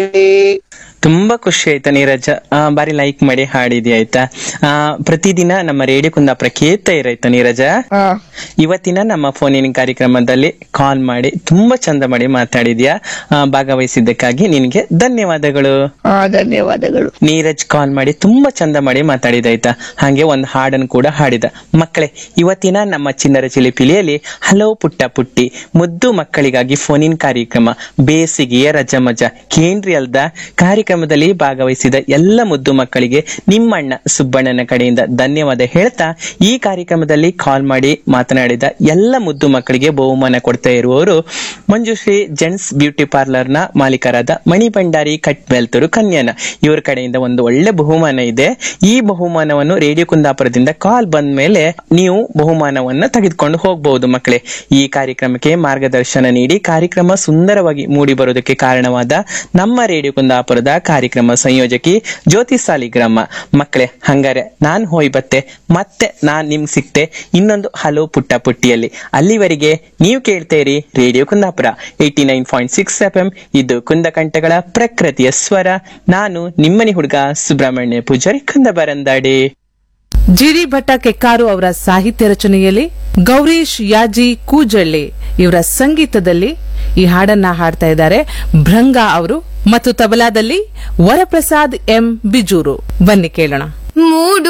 ತುಂಬಾ ಖುಷಿ ಆಯ್ತಾ ನೀರಜ ಆ, ಬಾರಿ ಲೈಕ್ ಮಾಡಿ ಹಾಡಿದಿ ಆಯ್ತಾ ಆ, ಪ್ರತಿದಿನ ನಮ್ಮ ರೇಡಿಯೋ ಕುಂದಾಪುರ ಕೇಳ್ತಾ ಇರಾಯ್ತಾ ನೀರಜ ಹಾ ಇವತ್ತಿನ ನಮ್ಮ ಫೋನಿನ ಕಾರ್ಯಕ್ರಮದಲ್ಲಿ ಕಾಲ್ ಮಾಡಿ ತುಂಬಾ ಚಂದ ಮಾಡಿ ಮಾತಾಡಿದ್ಯಾ ಆ, ಭಾಗವಹಿಸಿದ್ದಕ್ಕಾಗಿ ನಿನಗೆ ಧನ್ಯವಾದಗಳು ಹಾ ಧನ್ಯವಾದಗಳು ನೀರಜ್ ಕಾಲ್ ಮಾಡಿ ತುಂಬಾ ಚಂದ ಮಾಡಿ ಮಾತಾಡಿದಾಯ್ತಾ ಹಾಗೆ ಒಂದು ಹಾಡನ್ನು ಕೂಡ ಹಾಡಿದ ಮಕ್ಕಳೇ ಇವತ್ತಿನ ನಮ್ಮ ಚಿನ್ನರ ಚಿಲಿಪಿಲಿಯಲ್ಲಿ ಹಲವು ಪುಟ್ಟ ಪುಟ್ಟಿ ಮುದ್ದು ಮಕ್ಕಳಿಗಾಗಿ ಫೋನಿನ್ ಕಾರ್ಯಕ್ರಮ ಬೇಸಿಗೆಯ ರಜ ಮಜ ಕೇಂದ್ರಿ ಅಲ್ದ ಕಾರ್ಯಕ್ರಮದಲ್ಲಿ ಭಾಗವಹಿಸಿದ ಎಲ್ಲ ಮುದ್ದು ಮಕ್ಕಳಿಗೆ ನಿಮ್ಮಣ್ಣ ಸುಬ್ಬಣ್ಣನ ಕಡೆಯಿಂದ ಧನ್ಯವಾದ ಹೇಳ್ತಾ ಈ ಕಾರ್ಯಕ್ರಮದಲ್ಲಿ ಕಾಲ್ ಮಾಡಿ ಮಾತನಾಡಿದ ಎಲ್ಲ ಮುದ್ದು ಮಕ್ಕಳಿಗೆ ಬಹುಮಾನ ಕೊಡ್ತಾ ಇರುವವರು ಮಂಜುಶ್ರೀ ಜೆಂಟ್ಸ್ ಬ್ಯೂಟಿ ಪಾರ್ಲರ್ ನ ಮಾಲೀಕರಾದ ಮಣಿ ಭಂಡಾರಿ ಕಟ್ ಬೆಲ್ತೂರು ಕನ್ಯಾನ ಇವ್ರ ಕಡೆಯಿಂದ ಒಂದು ಒಳ್ಳೆ ಬಹುಮಾನ ಇದೆ ಈ ಬಹುಮಾನವನ್ನು ರೇಡಿಯೋ ಕುಂದಾಪುರದಿಂದ ಕಾಲ್ ಬಂದ ಮೇಲೆ ನೀವು ಬಹುಮಾನವನ್ನ ತೆಗೆದುಕೊಂಡು ಹೋಗಬಹುದು ಮಕ್ಕಳೇ ಈ ಕಾರ್ಯಕ್ರಮಕ್ಕೆ ಮಾರ್ಗದರ್ಶನ ನೀಡಿ ಕಾರ್ಯಕ್ರಮ ಸುಂದರವಾಗಿ ಮೂಡಿ ಬರೋದಕ್ಕೆ ಕಾರಣವಾದ ನಮ್ಮ ರೇಡಿಯೋ ಕುಂದಾಪುರದ ಕಾರ್ಯಕ್ರಮ ಸಂಯೋಜಕಿ ಜ್ಯೋತಿ ಸಾಲಿಗ್ರಾಮ ಮಕ್ಕಳೇ ಹಂಗಾರೆ ನಾನ್ ಹೋಯ್ ಬತ್ತೆ ಮತ್ತೆ ನಾನ್ ನಿಮ್ ಸಿಕ್ತೆ ಇನ್ನೊಂದು ಹಲೋ ಪುಟ್ಟ ಪುಟ್ಟಿಯಲ್ಲಿ ಅಲ್ಲಿವರೆಗೆ ನೀವು ಕೇಳ್ತೇರಿ radio Kundapura eighty nine point six F M ಇದು ಕುಂದಕಂಠಗಳ ಪ್ರಕೃತಿಯ ಸ್ವರ ನಾನು ನಿಮ್ಮನಿ ಹುಡುಗ ಸುಬ್ರಹ್ಮಣ್ಯ ಪೂಜಾರಿ ಕುಂದಬರಂದಾಡಿ ಜಿಡಿ ಭಟ್ಟ ಕೆಕ್ಕಾರು ಅವರ ಸಾಹಿತ್ಯ ರಚನೆಯಲ್ಲಿ ಗೌರೀಶ್ ಯಾಜಿ ಕೂಜಳ್ಳಿ ಇವರ ಸಂಗೀತದಲ್ಲಿ ಈ ಹಾಡನ್ನ ಹಾಡ್ತಾ ಇದ್ದಾರೆ ಭೃಂಗ ಅವರು ಮತ್ತು ತಬಲಾದಲ್ಲಿ ವರಪ್ರಸಾದ್ ಎಂ ಬಿಜೂರು ಬನ್ನಿ ಕೇಳೋಣ ಮೂಡು